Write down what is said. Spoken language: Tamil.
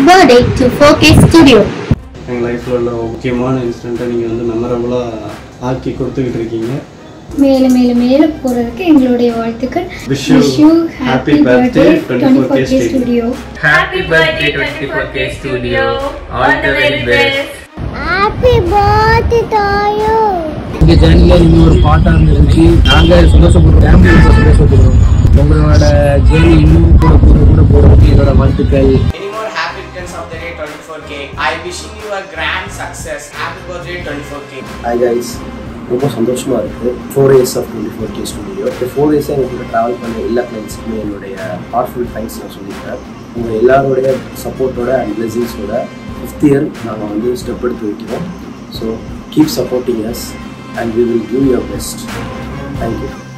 birthday to 4K Studio. எங்கள் லைஃப்பில் உள்ள முக்கியமான இன்சிடெண்ட்டை நீங்கள் வந்து மெமரபுளாக ஆக்கி கொடுத்துக்கிட்டு இருக்கீங்க மேலும் மேலும் மேலும் போகிறதுக்கு எங்களுடைய வாழ்த்துக்கள் Wish you happy birthday, 24K Studio. Happy birthday 24K Studio. All the very best. Happy birthday to you. இந்த ஜேர்னியில் நீங்கள் ஒரு பார்ட்டாக இருந்துச்சு நாங்கள் சந்தோஷப்படுறோம் ஃபேமிலி ரொம்ப சந்தோஷப்படுறோம் உங்களோட ஜேர்னி இன்னும் கூட கூட கூட போகிறதுக்கு என்னோட வாழ்த்துக்கள் Many more happy returns of the day 24K. I wishing you a grand success. Happy birthday 24K. Hi guys ரொம்ப சந்தோஷமாக இருக்குது four years of twenty four K studio இந்த ஃபோர் இயர்ஸாக எங்கள் கூட ட்ராவல் பண்ண எல்லா கிளைண்ட்ஸுக்குமே என்னுடைய ஹார்ட்ஃபுல் தேங்க்ஸ் நான் சொல்லியிருக்கேன் உங்கள் எல்லாரோடைய சப்போர்ட்டோட அண்ட் பிளெஸிங்ஸோட ஃபிஃப்த் இயர் நாங்கள் வந்து ஸ்டெப் எடுத்து வைக்கிறோம் so keep supporting us and we will give your best thank you